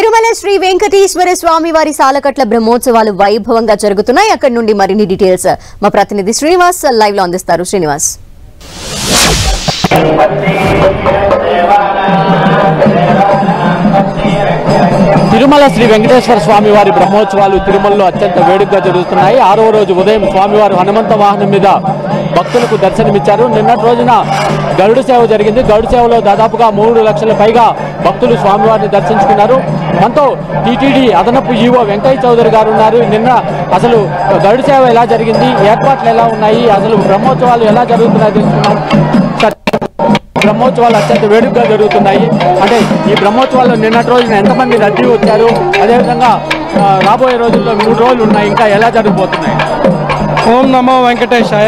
తిరుమల శ్రీ వెంకటేశ్వర స్వామి వారి సాలకట్ల బ్రహ్మోత్సవాలు వైభవంగా జరుగుతున్నాయి అక్కడి నుండి మరిన్ని డీటెయిల్స్ మా ప్రతినిధి శ్రీనివాస్ లైవ్ లో అందిస్తారు శ్రీనివాస్ తిరుమల శ్రీ వెంకటేశ్వర స్వామి వారి బ్రహ్మోత్సవాలు తిరుమలలో అత్యంత వేడుకగా జరుగుతున్నాయి ఆరవ రోజు ఉదయం స్వామివారు హనుమంత వాహనం మీద భక్తులకు దర్శనమిచ్చారు నిన్నటి రోజున గరుడు సేవ జరిగింది గరుడు సేవలో దాదాపుగా మూడు లక్షల పైగా భక్తులు స్వామివారిని దర్శించుకున్నారు మనతో టీటీడీ అదనపు ఈవో వెంకయ్య చౌదరి గారు ఉన్నారు నిన్న అసలు గరుడు సేవ ఎలా జరిగింది ఏర్పాట్లు ఎలా ఉన్నాయి అసలు బ్రహ్మోత్సవాలు ఎలా జరుగుతున్నాయి తెలుసుకున్నాం సార్, బ్రహ్మోత్సవాలు అత్యంత వేడుకగా జరుగుతున్నాయి అంటే ఈ బ్రహ్మోత్సవాల్లో నిన్నటి రోజున ఎంతమంది రద్దీ వచ్చారు అదేవిధంగా ఆ, రాబోయే రోజుల్లో మూడు రోజులు ఉన్నాయి ఇంకా ఎలా జరగబోతున్నాయి ఓం నమో వెంకటేశాయ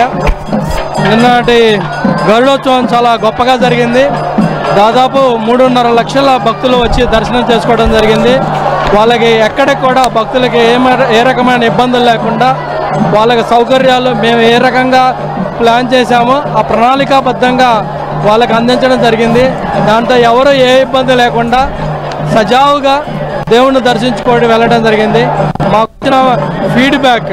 నిన్నటి గరుడోత్సవం చాలా గొప్పగా జరిగింది దాదాపు మూడున్నర లక్షల భక్తులు వచ్చి దర్శనం చేసుకోవడం జరిగింది వాళ్ళకి ఎక్కడికి కూడా భక్తులకి ఏ మ- ఏ రకమైన ఇబ్బందులు లేకుండా వాళ్ళకి సౌకర్యాలు మేము ఏ రకంగా ప్లాన్ చేశామో ఆ ప్రణాళికాబద్ధంగా వాళ్ళకి అందించడం జరిగింది దాంతో ఎవరు ఏ ఇబ్బంది లేకుండా సజావుగా దేవుణ్ణి దర్శించుకోవడం వెళ్ళడం జరిగింది మాకు వచ్చిన ఫీడ్బ్యాక్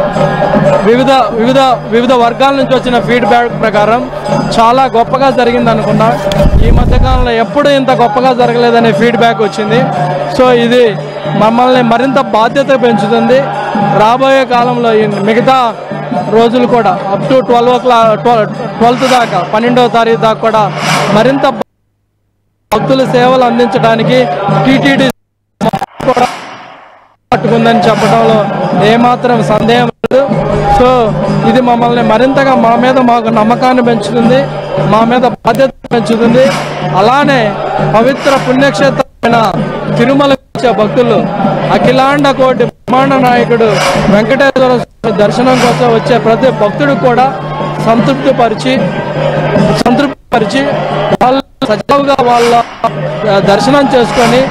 వివిధ వివిధ వివిధ వర్గాల నుంచి వచ్చిన ఫీడ్బ్యాక్ ప్రకారం చాలా గొప్పగా జరిగింది అనుకున్నా ఈ మధ్యకాలంలో ఎప్పుడు ఇంత గొప్పగా జరగలేదనే ఫీడ్బ్యాక్ వచ్చింది సో ఇది మమ్మల్ని మరింత బాధ్యత పెంచుతుంది రాబోయే కాలంలో ఈ మిగతా రోజులు కూడా up to twelve o'clock twelfth దాకా పన్నెండవ తారీఖు దాకా కూడా మరింత భక్తుల సేవలు అందించడానికి టీటీడీ కూడా పట్టుకుందని చెప్పడంలో ఏమాత్రం సందేహం లేదు సో ఇది మమ్మల్ని మరింతగా మా మీద మాకు నమ్మకాన్ని పెంచుతుంది మా మీద బాధ్యత పెంచుతుంది అలానే పవిత్ర పుణ్యక్షేత్రమైన తిరుమల వచ్చే భక్తులు అఖిలాండ కోటి బ్రహ్మాండ నాయకుడు వెంకటేశ్వర స్వామి దర్శనం కోసం వచ్చే ప్రతి భక్తుడు కూడా సంతృప్తి పరిచి సంతృప్తి పరిచి వాళ్ళు సజావుగా వాళ్ళ ఆ, దర్శనం చేసుకొని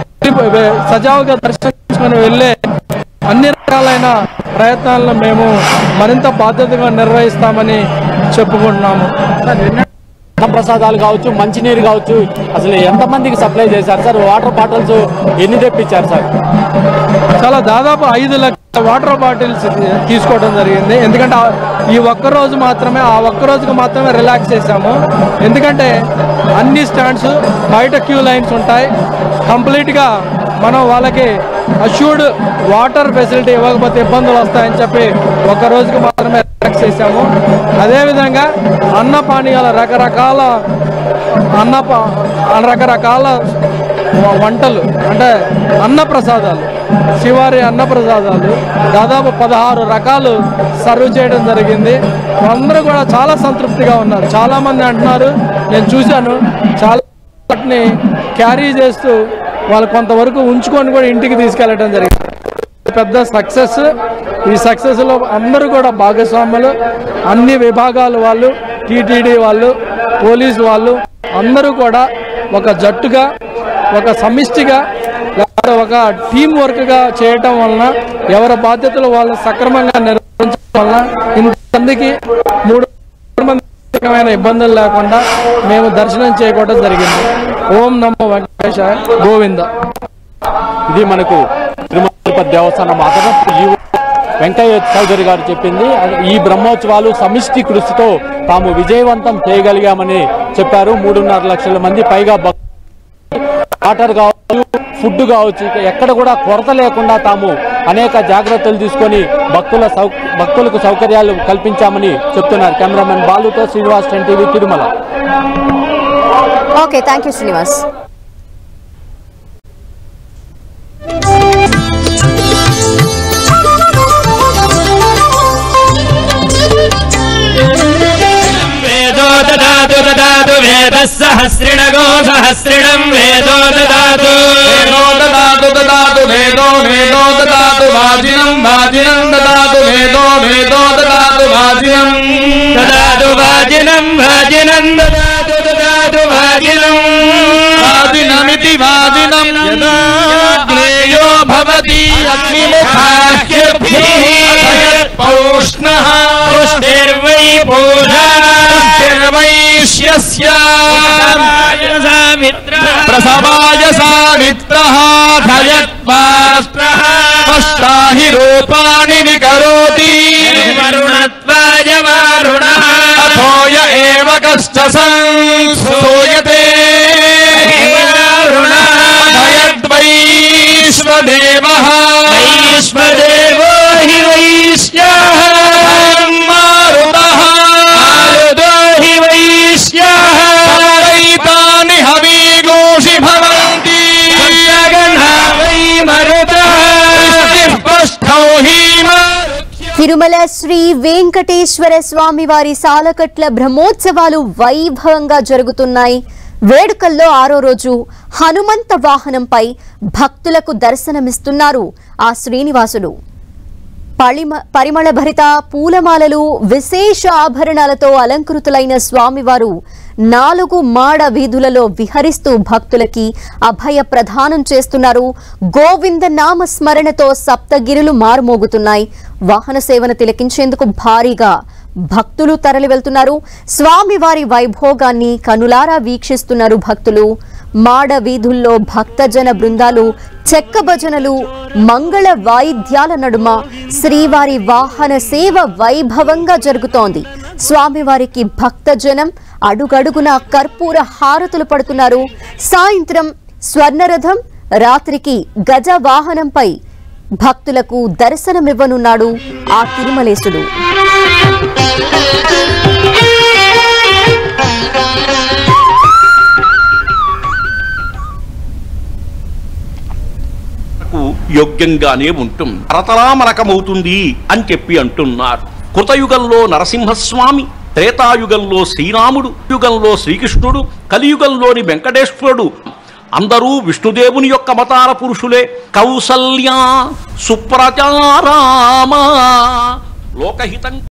సజావుగా దర్శనం చేసుకొని వెళ్ళే అన్ని రకాలైన ప్రయత్నాలను మేము మరింత బాధ్యతగా నిర్వహిస్తామని చెప్పుకుంటున్నాము అన్న ప్రసాదాలు కావచ్చు మంచినీరు కావచ్చు అసలు ఎంతమందికి సప్లై చేశారు సార్ వాటర్ బాటిల్స్ ఎన్ని తెప్పించారు సార్ చాలా దాదాపు ఐదు లక్షల వాటర్ బాటిల్స్ తీసుకోవడం జరిగింది ఎందుకంటే ఆ- ఈ ఒక్క రోజు మాత్రమే ఆ ఒక్క రోజుకి మాత్రమే రిలాక్స్ చేశాము ఎందుకంటే అన్ని స్టాండ్స్ బయట క్యూ లైన్స్ ఉంటాయి కంప్లీట్గా మనం వాళ్ళకి అష్యూర్డ్ వాటర్ ఫెసిలిటీ ఇవ్వకపోతే ఇబ్బందులు వస్తాయని చెప్పి ఒక రోజుకి మాత్రమే రిలాక్స్ చేశాము అదేవిధంగా అన్న పానీయాల రకరకాల అన్న ప- రకరకాల వ- వంటలు అంటే అన్న ప్రసాదాలు శివారి అన్న ప్రసాదాలు దాదాపు పదహారు రకాలు సర్వ్ చేయడం జరిగింది అందరూ కూడా చాలా సంతృప్తిగా ఉన్నారు చాలా మంది అంటున్నారు నేను చూశాను చాలా వాటిని క్యారీ చేస్తూ వాళ్ళు కొంతవరకు ఉంచుకొని కూడా ఇంటికి తీసుకెళ్ళడం జరిగింది పెద్ద సక్సెస్ ఈ సక్సెస్ లో అందరూ కూడా భాగస్వాములు అన్ని విభాగాల వాళ్ళు టీటీడీ వాళ్ళు పోలీసు వాళ్ళు అందరూ కూడా ఒక జట్టుగా ఒక సమిష్టిగా లేకపోతే ఒక టీం వర్క్ గా చేయటం వలన ఎవరి బాధ్యతలు వాళ్ళు సక్రమంగా నిర్వహించడం వలన ఇంతమందికి మూడు మంది రకమైన ఇబ్బందులు లేకుండా మేము దర్శనం చేయడం జరిగింది ఓం నమో వెంకటేశ గోవింద ఇది మనకు తిరుమల తిరుపతి దేవస్థానం అదనపు ఈవో వెంకయ్య చౌదరి గారు చెప్పింది అది ఈ బ్రహ్మోత్సవాలు సమిష్టి కృషితో తాము విజయవంతం చేయగలిగామని చెప్పారు మూడున్నర లక్షల మంది పైగా భక్తులు వాటర్ కావచ్చు ఫుడ్ కావచ్చు ఇక ఎక్కడ కూడా కొరత లేకుండా తాము అనేక జాగ్రత్తలు తీసుకొని భక్తుల సౌ భక్తులకు సౌకర్యాలు కల్పించామని చెప్తున్నారు కెమెరామెన్ బాలుతో Srinivas ten TV Tirumala okay thank you Srinivas वेदो ददातु ददातु वेदः सहस्रिणगो सहस्रिणम् वेदो ददातु वेदो ददातु ददातु वेदो वेदो ददातु वाजिनम् वाजिनम् ददातु वेदो वेदो ददातु वाजिनम् ददातु वाजिनम् वाजिनम् ददातु ददातु वाजिनम् वाजिनमिति वाजिनम् यदा ज्ञेयो भवति अग्निमुखाह्यभिः पौष्णः पुष्टिर्वै पूजार्वैष्यस्य प्रसवाय सामित्रः धय స్పృహాహి రూపాణి వికరోతి వరుణత్వాయ వారుణ అథోయ ఏవ కష్ట సంసూయతే వరుణయద్వైశ్వదేవ వైశ్వదేవో హి వైశ్యః మారుతః మారుతో హి వైశ్యః తాని హవీగోషి భవంతి వై మరుతః స్పష్టౌ హి తిరుమల శ్రీ వెంకటేశ్వర స్వామి వారి సాలకట్ల బ్రహ్మోత్సవాలు వైభవంగా జరుగుతున్నాయి వేడుకల్లో ఆరో రోజు హనుమంత వాహనంపై భక్తులకు దర్శనమిస్తున్నారు ఆ శ్రీనివాసుడు పళిమ పరిమళ భరిత పూలమాలలు విశేష ఆభరణాలతో అలంకృతులైన స్వామివారు నాలుగు మాడ వీధులలో విహరిస్తూ భక్తులకి అభయ ప్రదానం చేస్తున్నారు గోవింద నామ స్మరణతో సప్తగిరులు మారుమోగుతున్నాయి వాహన సేవను తిలకించేందుకు భారీగా భక్తులు తరలి వెళ్తున్నారు స్వామివారి వైభోగాన్ని కనులారా వీక్షిస్తున్నారు భక్తులు మాడ వీధుల్లో భక్తజన బృందాలు చెక్క భజనలు మంగళ వాయిద్యాల నడుమ శ్రీవారి వాహన సేవ వైభవంగా జరుగుతోంది స్వామివారికి భక్తజనం అడుగడుగున కర్పూర హారతులు పడుతున్నారు సాయంత్రం స్వర్ణరథం రాత్రికి గజ వాహనంపై భక్తులకు దర్శనమివ్వనున్నాడు ఆ తిరుమలేశుడు కు యోగ్యంగానే ఉంటుంది రతలామలకమవుతుంది అని చెప్పి అంటున్నారు కృతయుగంలో నరసింహస్వామి త్రేతాయుగంలో శ్రీరాముడు యుగంలో శ్రీకృష్ణుడు కలియుగంలోని వెంకటేశ్వరుడు అందరూ విష్ణుదేవుని యొక్క అవతార పురుషులే కౌసల్యా సుప్రచారామా లోకహితం